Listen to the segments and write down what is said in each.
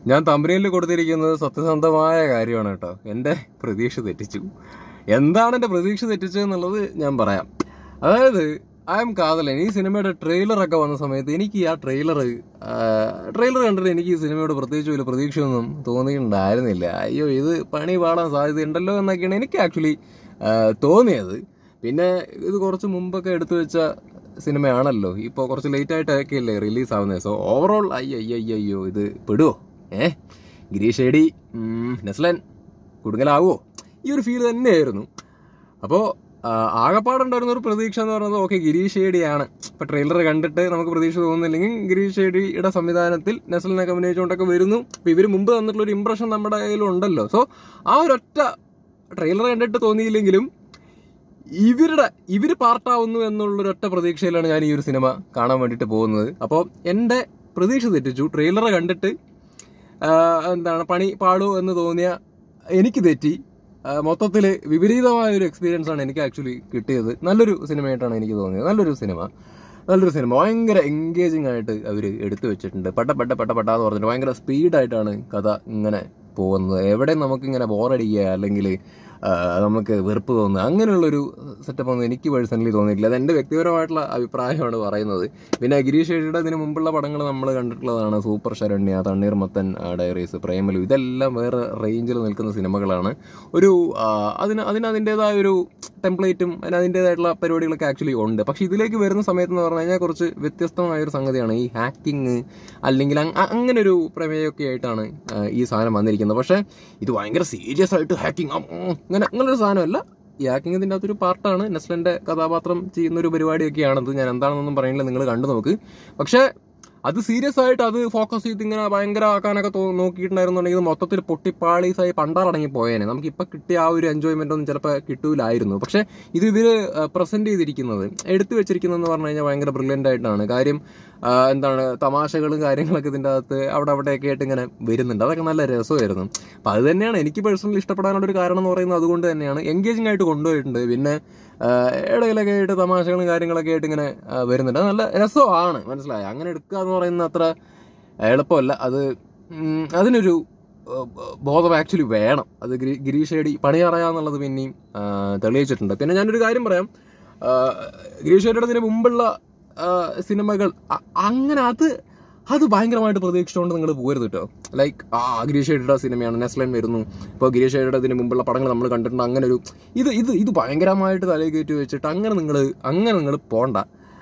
ഞാൻ തമ്പനിയിൽ കൊടുത്തിരിക്കുന്നത് സത്യസന്ധമായ കാര്യമാണ് കേട്ടോ എൻ്റെ പ്രതീക്ഷ തെറ്റിച്ചു എന്താണ് എൻ്റെ പ്രതീക്ഷ തെറ്റിച്ചതെന്നുള്ളത് ഞാൻ പറയാം അതായത് ഐ എം കാതലൻ ഈ സിനിമയുടെ ട്രെയിലറൊക്കെ വന്ന സമയത്ത് എനിക്ക് ആ ട്രെയിലർ ട്രെയിലർ കണ്ടിട്ട് എനിക്ക് ഈ സിനിമയോട് പ്രത്യേകിച്ച് വലിയ പ്രതീക്ഷയൊന്നും തോന്നിയിട്ടുണ്ടായിരുന്നില്ല അയ്യോ ഇത് പണി പാടാൻ സാധ്യതയുണ്ടല്ലോ എന്നൊക്കെയാണ് എനിക്ക് ആക്ച്വലി തോന്നിയത് പിന്നെ ഇത് കുറച്ച് മുമ്പൊക്കെ എടുത്തു വെച്ച സിനിമയാണല്ലോ ഇപ്പോൾ കുറച്ച് ലേറ്റ് ആയിട്ടൊക്കെ അല്ലേ റിലീസ് ആവുന്നത് സോ ഓവറോൾ അയ്യോ അയ്യോ അയ്യോ അയ്യോ ഇത് പെടുവോ ഏ ഗിരീഷ് ഏടി ഉം, നെസ്ലൻ കുടുങ്ങലാവോ ഈ ഒരു ഫീൽ തന്നെയായിരുന്നു അപ്പോൾ ആകപ്പാടുണ്ടായിരുന്ന ഒരു പ്രതീക്ഷ എന്ന് പറയുന്നത് ഓക്കെ ഗിരീഷ് ഏടിയാണ് ഇപ്പൊ ട്രെയിലർ കണ്ടിട്ട് നമുക്ക് പ്രതീക്ഷ തോന്നുന്നില്ലെങ്കിൽ ഗിരീഷ് ഏടിയുടെ സംവിധാനത്തിൽ നെസ്ലിനൊക്കെ അഭിനയിച്ചുകൊണ്ടൊക്കെ വരുന്നു അപ്പൊ ഇവര് മുമ്പ് തന്നിട്ടുള്ള ഒരു ഇംപ്രഷൻ നമ്മുടെ കയ്യിലുണ്ടല്ലോ സോ ആ ഒരൊറ്റ ട്രെയിലർ കണ്ടിട്ട് തോന്നിയില്ലെങ്കിലും ഇവരുടെ ഇവര് പാർട്ടാവുന്നു എന്നുള്ളൊരൊറ്റ പ്രതീക്ഷയിലാണ് ഞാൻ ഈ ഒരു സിനിമ കാണാൻ വേണ്ടിയിട്ട് പോകുന്നത് അപ്പോൾ എൻ്റെ പ്രതീക്ഷ തെറ്റിച്ചു ട്രെയിലർ കണ്ടിട്ട് ആ, എന്താണ് പണി പാടൂ എന്ന് തോന്നിയ എനിക്ക് തെറ്റി മൊത്തത്തിൽ വിപരീതമായ ഒരു എക്സ്പീരിയൻസ് ആണ് എനിക്ക് ആക്ച്വലി കിട്ടിയത് നല്ലൊരു സിനിമയായിട്ടാണ് എനിക്ക് തോന്നിയത് നല്ലൊരു സിനിമ നല്ലൊരു സിനിമ ഭയങ്കര എൻഗേജിങ് ആയിട്ട് അവർ എടുത്തു വെച്ചിട്ടുണ്ട് പെട്ട പെട്ട പെട്ട പെട്ട എന്ന് പറഞ്ഞിട്ട് ഭയങ്കര സ്പീഡായിട്ടാണ് കഥ ഇങ്ങനെ പോകുന്നത് എവിടെ നമുക്കിങ്ങനെ ബോറടിക്കുക അല്ലെങ്കിൽ നമുക്ക് വെറുപ്പ് തോന്നുക അങ്ങനെയുള്ളൊരു സെറ്റപ്പ് ഒന്നും എനിക്ക് പേഴ്സണലി തോന്നിയിട്ടില്ല അത് എൻ്റെ വ്യക്തിപരമായിട്ടുള്ള അഭിപ്രായമാണ് പറയുന്നത് പിന്നെ ഗിരീഷ് ഷെഡിയുടെ ഇതിന് മുമ്പുള്ള പടങ്ങൾ നമ്മൾ കണ്ടിട്ടുള്ളതാണ് സൂപ്പർ ശരണ്യ തണ്ണീർമത്തൻ ആ, ഡയറീസ് പ്രേമലു ഇതെല്ലാം വേറെ റേഞ്ചിൽ നിൽക്കുന്ന സിനിമകളാണ് ഒരു ആ, അതിന് അതിന് അതിൻ്റെതായ ഒരു ടെംപ്ലേറ്റും അതിന് അതിൻ്റെതായിട്ടുള്ള പരിപാടികളൊക്കെ ആക്ച്വലി ഉണ്ട് പക്ഷേ ഇതിലേക്ക് വരുന്ന സമയത്ത് എന്ന് പറഞ്ഞു കഴിഞ്ഞാൽ കുറച്ച് വ്യത്യസ്തമായ ഒരു സംഗതിയാണ് ഈ ഹാക്കിങ് അല്ലെങ്കിൽ അങ്- അ- അങ്ങനെ ഒരു പ്രമേയമൊക്കെ ആയിട്ടാണ് ആ, ഈ സാധനം വന്നിരിക്കുന്നത് പക്ഷേ ഇത് ഭയങ്കര സീരിയസ് ആയിട്ട് ഹാക്കിങ് അങ്ങനെ അങ്ങനെ ഒരു സാധനമല്ല ഈ ഹാക്കിംഗ് ഇതിൻ്റെ അകത്തൊരു പാർട്ടാണ് നെസ്ലൻ്റെ കഥാപാത്രം ചെയ്യുന്ന ഒരു പരിപാടിയൊക്കെയാണത് ഞാൻ എന്താണെന്നൊന്നും പറയുന്നില്ല നിങ്ങൾ കണ്ടു നോക്ക് പക്ഷേ അത് സീരിയസ് ആയിട്ട് അത് ഫോക്കസ് ചെയ്ത് ഇങ്ങനെ ഭയങ്കര ആക്കാനൊക്കെ തോ നോക്കിയിട്ടുണ്ടായിരുന്നുണ്ടെങ്കിൽ ഇത് മൊത്തത്തിൽ പൊട്ടിപ്പാളീസായി പണ്ടാറടങ്ങി പോയേനെ നമുക്ക് ഇപ്പം കിട്ടിയ ആ ഒരു എൻജോയ്മെന്റ് ഒന്നും ചിലപ്പോൾ കിട്ടൂലായിരുന്നു പക്ഷേ ഇത് ഇവര് പ്രസന്റ് ചെയ്തിരിക്കുന്നത് എടുത്തു വെച്ചിരിക്കുന്നതെന്ന് പറഞ്ഞു കഴിഞ്ഞാൽ ഭയങ്കര ബ്രില്യൻ്റ് ആയിട്ടാണ് കാര്യം ആ, എന്താണ് തമാശകളും കാര്യങ്ങളൊക്കെ ഇതിൻ്റെ അകത്ത് അവിടെ അവിടെയൊക്കെ ആയിട്ട് ഇങ്ങനെ വരുന്നുണ്ട് അതൊക്കെ നല്ല രസമായിരുന്നു അപ്പം അത് തന്നെയാണ് എനിക്ക് പേഴ്സണലി ഇഷ്ടപ്പെടാനുള്ള ഒരു കാരണം എന്ന് പറയുന്നത് അതുകൊണ്ട് തന്നെയാണ് എൻഗേജിംഗ് ആയിട്ട് കൊണ്ടുപോയിട്ടുണ്ട് പിന്നെ ആ, ഇടയിലൊക്കെ ആയിട്ട് തമാശകളും കാര്യങ്ങളൊക്കെ ആയിട്ട് ഇങ്ങനെ ആ, വരുന്നുണ്ട് അത് നല്ല രസമാണ് മനസ്സിലായോ അങ്ങനെ എടുക്കുക എന്ന് പറയുന്നത് അത്ര എളുപ്പമല്ല അത് ഉം, അതിനൊരു ആ, ബോധം ആക്ച്വലി വേണം അത് ഗിരി ഗിരീഷ് ഏടി പണിയറിയാന്നുള്ളത് പിന്നെയും ആ, തെളിയിച്ചിട്ടുണ്ട് പിന്നെ ഞാനൊരു കാര്യം പറയാം ആ, ഗിരീഷ് ഏടിയുടെ ഇതിന് മുമ്പുള്ള ആ, സിനിമകൾ അ- അങ്ങനെ അത് അത് ഭയങ്കരമായിട്ട് പ്രതീക്ഷിച്ചുകൊണ്ട് നിങ്ങൾ പോകരുത് കേട്ടോ ലൈക്ക് ആ ഗിരീഷ് ഏടിയുടെ സിനിമയാണ് നെസ്ലൻ വരുന്നു ഇപ്പോൾ ഗിരീഷ് ഏടിയുടെ ഇതിന് മുമ്പുള്ള പടങ്ങൾ നമ്മൾ കണ്ടിട്ടുണ്ട് അങ്ങനെ ഒരു ഇത് ഇത് ഇത് ഭയങ്കരമായിട്ട് തലയിൽ കയറ്റി വെച്ചിട്ട് അങ്ങനെ നിങ്ങൾ അങ്ങനെ നിങ്ങൾ പോണ്ട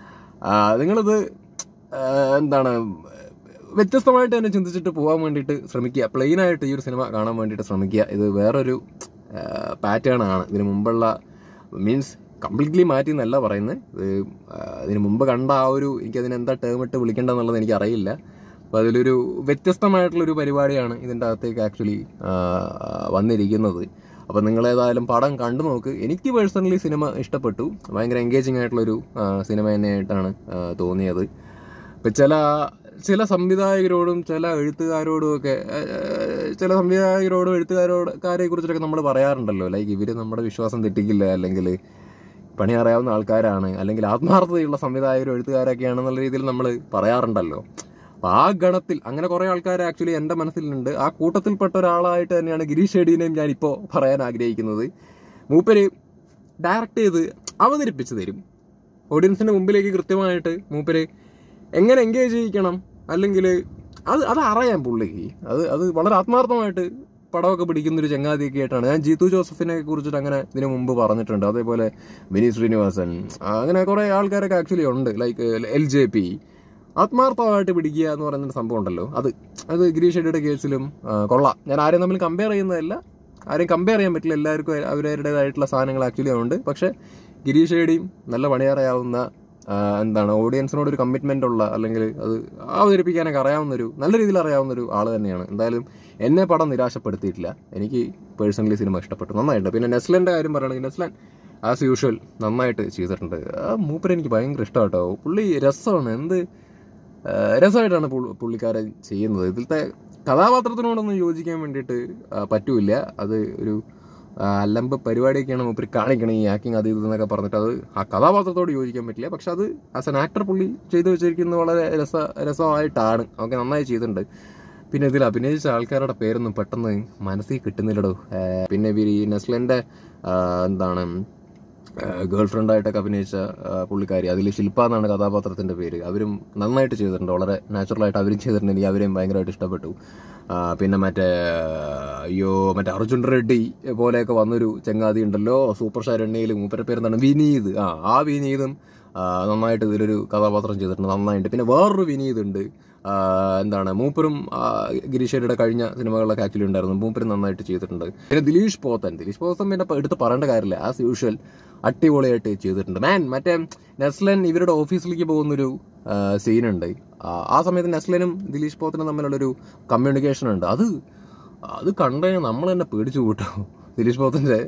ആ, നിങ്ങളിത് ആ, എന്താണ് വ്യത്യസ്തമായിട്ട് തന്നെ ചിന്തിച്ചിട്ട് പോകാൻ വേണ്ടിയിട്ട് ശ്രമിക്കുക പ്ലെയിൻ ആയിട്ട് ഈ ഒരു സിനിമ കാണാൻ വേണ്ടിയിട്ട് ശ്രമിക്കുക ഇത് വേറൊരു പാറ്റേൺ ആണ് ഇതിന് മുമ്പുള്ള മീൻസ് കംപ്ലീറ്റ്ലി മാറ്റി എന്നല്ല പറയുന്നത് ഇത് ആ, ഇതിന് മുമ്പ് കണ്ട ആ ഒരു എനിക്കതിന് എന്താ ടേം ഇട്ട് വിളിക്കേണ്ടതെന്നുള്ളത് എനിക്കറിയില്ല അപ്പോൾ അതിലൊരു വ്യത്യസ്തമായിട്ടുള്ളൊരു പരിപാടിയാണ് ഇതിൻ്റെ അകത്തേക്ക് ആക്ച്വലി വന്നിരിക്കുന്നത് അപ്പോൾ നിങ്ങളേതായാലും പടം കണ്ടു നോക്ക് എനിക്ക് പേഴ്സണലി സിനിമ ഇഷ്ടപ്പെട്ടു ഭയങ്കര എൻഗേജിങ് ആയിട്ടുള്ളൊരു ആ, സിനിമ തന്നെയായിട്ടാണ് ആ, തോന്നിയത് ഇപ്പം ചില ചില സംവിധായകരോടും ചില എഴുത്തുകാരോടും ഒക്കെ ആ, ചില സംവിധായകരോടും എഴുത്തുകാരോട് കാരെ കുറിച്ചിട്ടൊക്കെ നമ്മൾ പറയാറുണ്ടല്ലോ ലൈക്ക് ഇവർ നമ്മുടെ വിശ്വാസം തെറ്റിക്കില്ല അല്ലെങ്കിൽ പണി അറിയാവുന്ന ആൾക്കാരാണ് അല്ലെങ്കിൽ ആത്മാർത്ഥതയുള്ള സംവിധായകരും എഴുത്തുകാരൊക്കെയാണെന്നുള്ള രീതിയിൽ നമ്മൾ പറയാറുണ്ടല്ലോ അപ്പൊ ആ ഗണത്തിൽ അങ്ങനെ കുറെ ആൾക്കാർ ആക്ച്വലി എൻ്റെ മനസ്സിലുണ്ട് ആ കൂട്ടത്തിൽപ്പെട്ട ഒരാളായിട്ട് തന്നെയാണ് ഗിരീഷ് ഷെഡീനെയും ഞാൻ ഇപ്പോൾ പറയാൻ ആഗ്രഹിക്കുന്നത് മൂപ്പര് ഡയറക്റ്റ് ചെയ്ത് അവതരിപ്പിച്ചു തരും ഓഡിയൻസിന്റെ മുമ്പിലേക്ക് കൃത്യമായിട്ട് മൂപ്പര് എങ്ങനെ എൻഗേജ് ചെയ്യിക്കണം അല്ലെങ്കിൽ അത് അത് അറിയാം പുള്ളിക്ക് അത് അത് വളരെ ആത്മാർത്ഥമായിട്ട് പടമൊക്കെ പിടിക്കുന്ന ഒരു ചങ്ങാതിയൊക്കെ ആയിട്ടാണ് ഞാൻ ജീതു ജോസഫിനെ കുറിച്ചിട്ട് അങ്ങനെ ഇതിനു മുമ്പ് പറഞ്ഞിട്ടുണ്ട് അതേപോലെ വിനീത് ശ്രീനിവാസൻ അങ്ങനെ കുറെ ആൾക്കാരൊക്കെ ആക്ച്വലി ഉണ്ട് ലൈക്ക് എൽ ജെ പി ആത്മാർത്ഥമായിട്ട് പിടിക്കുക എന്ന് പറയുന്ന ഒരു സംഭവം ഉണ്ടല്ലോ അത് അത് ഗിരീഷ് ഷെഡിയുടെ കേസിലും ആ, കൊള്ളാം ഞാൻ ആരെയും തമ്മിൽ കമ്പയർ ചെയ്യുന്നതല്ല ആരെയും കമ്പയർ ചെയ്യാൻ പറ്റില്ല എല്ലാവർക്കും അവരവരുടേതായിട്ടുള്ള സാധനങ്ങൾ ആക്ച്വലി ഉണ്ട് പക്ഷേ ഗിരീഷ് ഷെഡിയും നല്ല പണിയാറാവുന്ന ആ, എന്താണ് ഓഡിയൻസിനോട് ഒരു കമ്മിറ്റ്മെന്റ് ഉള്ള അല്ലെങ്കിൽ അത് അവതരിപ്പിക്കാനൊക്കെ അറിയാവുന്ന ഒരു നല്ല രീതിയിൽ അറിയാവുന്ന ഒരു ആൾ തന്നെയാണ് എന്തായാലും എന്നെ പടം നിരാശപ്പെടുത്തിയിട്ടില്ല എനിക്ക് പേഴ്സണലി സിനിമ ഇഷ്ടപ്പെട്ടു നന്നായിട്ട് പിന്നെ നെസ്ലന്റെ കാര്യം പറയുകയാണെങ്കിൽ നെസ്ലൻ ആസ് യൂഷ്വൽ നന്നായിട്ട് ചെയ്തിട്ടുണ്ട് ആ മൂപ്പര് എനിക്ക് ഭയങ്കര ഇഷ്ടമാട്ടോ പുള്ളി രസമാണ് എന്ത് ആ, രസമായിട്ടാണ് പുള്ളി- പുള്ളിക്കാരൻ ചെയ്യുന്നത് ഇതിലത്തെ കഥാപാത്രത്തിനോടൊന്നും യോജിക്കാൻ വേണ്ടിയിട്ട് ആ, പറ്റൂല അത് ഒരു ആ, അലമ്പ് പരിപാടിയൊക്കെയാണ് മൂപ്പര് കാണിക്കണം ഈ ആക്ടിങ് അത് ഇത് എന്നൊക്കെ പറഞ്ഞിട്ട് അത് ആ കഥാപാത്രത്തോട് യോജിക്കാൻ പറ്റില്ല പക്ഷെ അത് ആസ് എൻ ആക്ടർ പുള്ളി ചെയ്തു വെച്ചിരിക്കുന്നത് വളരെ രസ രസമായിട്ടാണ് ഓക്കെ നന്നായി ചെയ്തിട്ടുണ്ട് പിന്നെ ഇതിൽ അഭിനയിച്ച ആൾക്കാരുടെ പേരൊന്നും പെട്ടെന്ന് മനസ്സിൽ കിട്ടുന്നില്ലടോ ആ, പിന്നെ ഇവർ ഈ നെസ്ലൻ്റെ ആ, എന്താണ് ഗേൾ ഫ്രണ്ടായിട്ടൊക്കെ അഭിനയിച്ച ആ, പുള്ളിക്കാരി അതിൽ ശില്പ എന്നാണ് കഥാപാത്രത്തിന്റെ പേര് അവരും നന്നായിട്ട് ചെയ്തിട്ടുണ്ട് വളരെ നാച്ചുറലായിട്ട് അവരും ചെയ്തിട്ടുണ്ട് എനിക്ക് അവരെയും ഭയങ്കരമായിട്ട് ഇഷ്ടപ്പെട്ടു ആ, പിന്നെ മറ്റേ അയ്യോ മറ്റേ അർജുൻ റെഡ്ഡി പോലെയൊക്കെ വന്നൊരു ചങ്ങാതി ഉണ്ടല്ലോ സൂപ്പർ ശരണ്യയിൽ മൂപ്പര പേരെന്താണ് വിനീത് ആ ആ വിനീതും ആ, നന്നായിട്ട് ഇതിലൊരു കഥാപാത്രം ചെയ്തിട്ടുണ്ട് നന്നായിട്ട് പിന്നെ വേറൊരു വിനീത് ഉണ്ട് ആ, എന്താണ് മൂപ്പരും ആ, ഗിരീഷേരിയുടെ കഴിഞ്ഞ സിനിമകളിലൊക്കെ ആക്ച്വലി ഉണ്ടായിരുന്നു മൂപ്പരും നന്നായിട്ട് ചെയ്തിട്ടുണ്ട് പിന്നെ ദിലീഷ് പോത്തൻ ദിലീഷ് പോത്തൻ പിന്നെ ഇപ്പൊ എടുത്ത് പറയേണ്ട കാര്യമില്ല ആസ് യൂഷ്വൽ അടിപൊളിയായിട്ട് ചെയ്തിട്ടുണ്ട് മാൻ മറ്റേ നെസ്ലൻ ഇവരുടെ ഓഫീസിലേക്ക് പോകുന്നൊരു സീനുണ്ട് ആ സമയത്ത് നെസ്ലനും ദിലീഷ് പോത്തനും തമ്മിലുള്ളൊരു കമ്മ്യൂണിക്കേഷൻ ഉണ്ട് അത് അത് കണ്ടു കഴിഞ്ഞാൽ നമ്മൾ തന്നെ പേടിച്ചു കൂട്ടോ ദിലീഷ് പോത്തൻ്റെ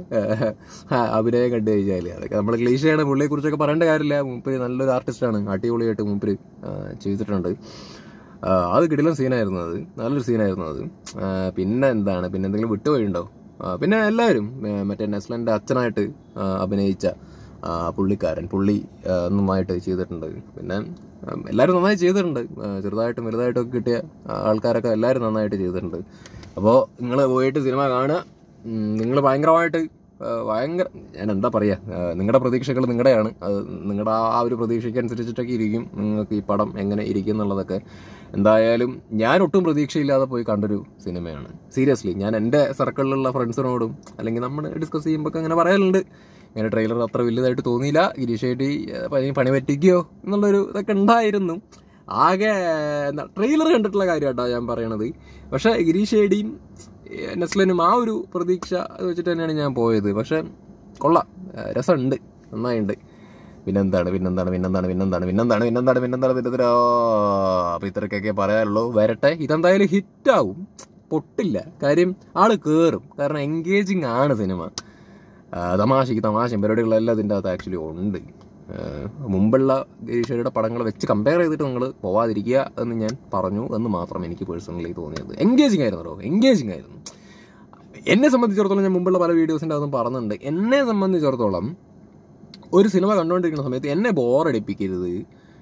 അഭിനയം കണ്ടു കഴിഞ്ഞാൽ അതൊക്കെ നമ്മൾ ക്ലീശയാണ് പുള്ളിയെ കുറിച്ചൊക്കെ പറയേണ്ട കാര്യമില്ല മൂപ്പര് നല്ലൊരു ആർട്ടിസ്റ്റാണ് അടിപൊളിയായിട്ട് മൂപ്പര് ആ, ചെയ്തിട്ടുണ്ട് ആ, അത് കിടിലൻ സീനായിരുന്നു അത് നല്ലൊരു സീനായിരുന്നു അത് ആ, പിന്നെ എന്താണ് പിന്നെ എന്തെങ്കിലും വിട്ടുപോയിണ്ടോ ആ, പിന്നെ എല്ലാവരും ആ, മറ്റേ നെസ്ലൻ്റെ അച്ഛനായിട്ട് ആ, അഭിനയിച്ച ആ, പുള്ളിക്കാരൻ പുള്ളി ആ, നന്നായിട്ട് ചെയ്തിട്ടുണ്ട് പിന്നെ ആ, എല്ലാവരും നന്നായി ചെയ്തിട്ടുണ്ട് ആ, ചെറുതായിട്ടും വലുതായിട്ടും ഒക്കെ കിട്ടിയ ആ, ആൾക്കാരൊക്കെ എല്ലാവരും നന്നായിട്ട് ചെയ്തിട്ടുണ്ട് അപ്പോൾ നിങ്ങൾ പോയിട്ട് സിനിമ കാണുക നിങ്ങൾ ഭയങ്കരമായിട്ട് ആ, ഭയങ്കര ഞാൻ എന്താ പറയുക നിങ്ങളുടെ പ്രതീക്ഷകൾ നിങ്ങളുടെയാണ് അത് നിങ്ങളുടെ ആ ആ ഒരു പ്രതീക്ഷയ്ക്ക് അനുസരിച്ചിട്ടൊക്കെ ഇരിക്കും നിങ്ങൾക്ക് ഈ പടം എങ്ങനെ ഇരിക്കും എന്നുള്ളതൊക്കെ എന്തായാലും ഞാൻ ഒട്ടും പ്രതീക്ഷയില്ലാതെ പോയി കണ്ടൊരു സിനിമയാണ് സീരിയസ്ലി ഞാൻ എൻ്റെ സർക്കിളിലുള്ള ഫ്രണ്ട്സിനോടും അല്ലെങ്കിൽ നമ്മൾ ഡിസ്കസ് ചെയ്യുമ്പോൾ അങ്ങനെ പറയലുണ്ട് ഇങ്ങനെ ട്രെയിലർ അത്ര വലുതായിട്ട് തോന്നിയില്ല ഗിരീഷ് ഏട്ടി ഏഹ്, പണി പണി പറ്റിക്കോ എന്നുള്ളൊരു ഇതൊക്കെ ഉണ്ടായിരുന്നു ആകെ എന്താ ട്രെയിലർ കണ്ടിട്ടുള്ള കാര്യമാട്ടോ ഞാൻ പറയണത് പക്ഷേ ഗിരീഷ് ഏടിയും ഏഹ്, നെസ്ലനും ആ ഒരു പ്രതീക്ഷ അത് വെച്ചിട്ട് തന്നെയാണ് ഞാൻ പോയത് പക്ഷെ കൊള്ളാം ഏഹ്, രസമുണ്ട് നന്നായിട്ടുണ്ട് പിന്നെന്താണ് പിന്നെന്താണ് പിന്നെന്താണ് പിന്നെന്താണ് പിന്നെന്താണ് പിന്നെന്താണ് പിന്നെന്താണ് പിന്നെന്താ അപ്പൊ ഇത്രക്കൊക്കെ പറയാനുള്ളൂ വരട്ടെ ഇതെന്തായാലും ഹിറ്റാവും പൊട്ടില്ല കാര്യം ആള് കേറും കാരണം എൻഗേജിങ് ആണ് സിനിമ ആ, തമാശയ്ക്ക് തമാശയും പരിപാടികളെല്ലാം ഇതിൻ്റെ അകത്ത് ആക്ച്വലി ഉണ്ട് ആ, മുമ്പുള്ള ഗിരീഷയുടെ പടങ്ങൾ വെച്ച് കമ്പയർ ചെയ്തിട്ട് നിങ്ങൾ പോവാതിരിക്കുക എന്ന് ഞാൻ പറഞ്ഞു എന്ന് മാത്രം എനിക്ക് പേഴ്സണലി തോന്നിയത് എൻഗേജിങ് ആയിരുന്നു എൻഗേജിങ് ആയിരുന്നു എന്നെ സംബന്ധിച്ചിടത്തോളം ഞാൻ മുമ്പുള്ള പല വീഡിയോസിൻ്റെ അകത്തും പറഞ്ഞിട്ടുണ്ട് എന്നെ സംബന്ധിച്ചിടത്തോളം ഒരു സിനിമ കണ്ടുകൊണ്ടിരിക്കുന്ന സമയത്ത് എന്നെ ബോറടിപ്പിക്കരുത്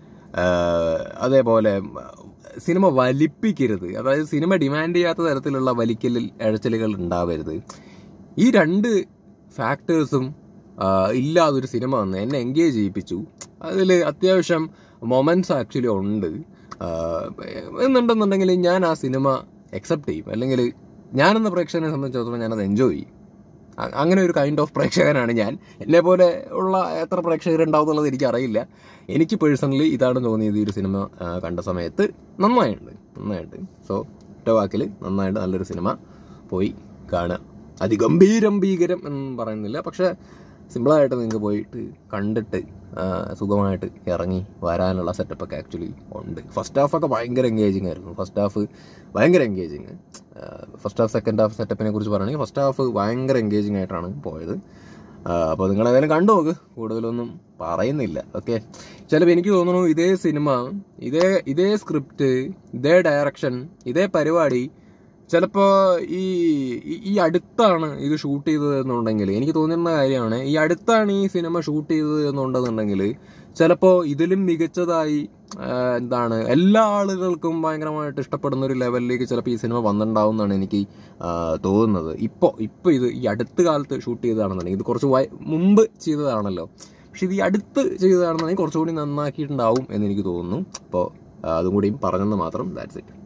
ആഹ് അതേപോലെ സിനിമ വലിപ്പിക്കരുത് അതായത് സിനിമ ഡിമാൻഡ് ചെയ്യാത്ത തരത്തിലുള്ള വലിക്കലിൽ ഇഴച്ചലുകൾ ഉണ്ടാവരുത് ഈ രണ്ട് ഫാക്ടേഴ്സും ഇല്ലാതെ ഒരു സിനിമ വന്ന് എന്നെ എൻഗേജ് ചെയ്യിപ്പിച്ചു അതിൽ അത്യാവശ്യം മൊമെൻറ്റ്സ് ആക്ച്വലി ഉണ്ട് ആഹ് എന്നുണ്ടെന്നുണ്ടെങ്കിൽ ഞാൻ ആ സിനിമ അക്സെപ്റ്റ് ചെയ്യും അല്ലെങ്കിൽ ഞാനെന്ന പ്രേക്ഷകനെ സംബന്ധിച്ചിടത്തോളം ഞാനത് എൻജോയ് ചെയ്യും അ- അങ്ങനെ ഒരു കൈൻഡ് ഓഫ് പ്രേക്ഷകനാണ് ഞാൻ എന്നെ പോലെ ഉള്ള എത്ര പ്രേക്ഷകരുണ്ടാവും എന്നുള്ളത് എനിക്കറിയില്ല എനിക്ക് പേഴ്സണലി ഇതാണ് തോന്നിയത് ഈ ഒരു സിനിമ ആ, കണ്ട സമയത്ത് നന്നായിട്ടുണ്ട് നന്നായിട്ട് സോ ഒറ്റ വാക്കിൽ നന്നായിട്ട് നല്ലൊരു സിനിമ പോയി കാണുക അതിഗംഭീരം ഭീകരം എന്നും പറയുന്നില്ല പക്ഷേ സിമ്പിളായിട്ട് നിങ്ങൾക്ക് പോയിട്ട് കണ്ടിട്ട് ആ, സുഖമായിട്ട് ഇറങ്ങി വരാനുള്ള സെറ്റപ്പൊക്കെ ആക്ച്വലി ഉണ്ട് ഫസ്റ്റ് ഹാഫൊക്കെ ഭയങ്കര എൻഗേജിങ് ആയിരുന്നു ഫസ്റ്റ് ഹാഫ് ഭയങ്കര engaging first half second half സെറ്റപ്പിനെ കുറിച്ച് പറയുകയാണെങ്കിൽ ഫസ്റ്റ് ഹാഫ് ഭയങ്കര എൻഗേജിങ് ആയിട്ടാണ് പോയത് അപ്പോൾ നിങ്ങൾ ഏതായാലും കണ്ടു നോക്ക് കൂടുതലൊന്നും പറയുന്നില്ല ഓക്കെ ചിലപ്പോൾ എനിക്ക് തോന്നുന്നു ഇതേ സിനിമ ഇതേ ഇതേ സ്ക്രിപ്റ്റ് ഇതേ ഡയറക്ഷൻ ഇതേ പരിപാടി ചിലപ്പോൾ ഈ ഈ- ഈ അടുത്താണ് ഇത് ഷൂട്ട് ചെയ്തത് എന്നുണ്ടെങ്കിൽ എനിക്ക് തോന്നുന്ന കാര്യമാണ് ഈ അടുത്താണ് ഈ സിനിമ ഷൂട്ട് ചെയ്തത് എന്നുണ്ടെന്നുണ്ടെങ്കിൽ ചിലപ്പോൾ ഇതിലും മികച്ചതായി ആ, എന്താണ് എല്ലാ ആളുകൾക്കും ഭയങ്കരമായിട്ട് ഇഷ്ടപ്പെടുന്ന ഒരു ലെവലിലേക്ക് ചിലപ്പോൾ ഈ സിനിമ വന്നിട്ടുണ്ടാവും എന്നാണ് എനിക്ക് ആ, തോന്നുന്നത് ഇപ്പോൾ ഇപ്പോൾ ഇത് ഈ അടുത്ത കാലത്ത് ഷൂട്ട് ചെയ്തതാണെന്നുണ്ടെങ്കിൽ ഇത് കുറച്ച് വയ- മുമ്പ് ചെയ്തതാണല്ലോ പക്ഷെ ഇത് ഈ അടുത്ത് ചെയ്തതാണെന്നുണ്ടെങ്കിൽ കുറച്ചുകൂടി നന്നാക്കിയിട്ടുണ്ടാവും എന്ന് എനിക്ക് തോന്നുന്നു അപ്പോൾ അതും കൂടിയും പറഞ്ഞെന്ന് മാത്രം ദാറ്റ്സ് ഇറ്റ്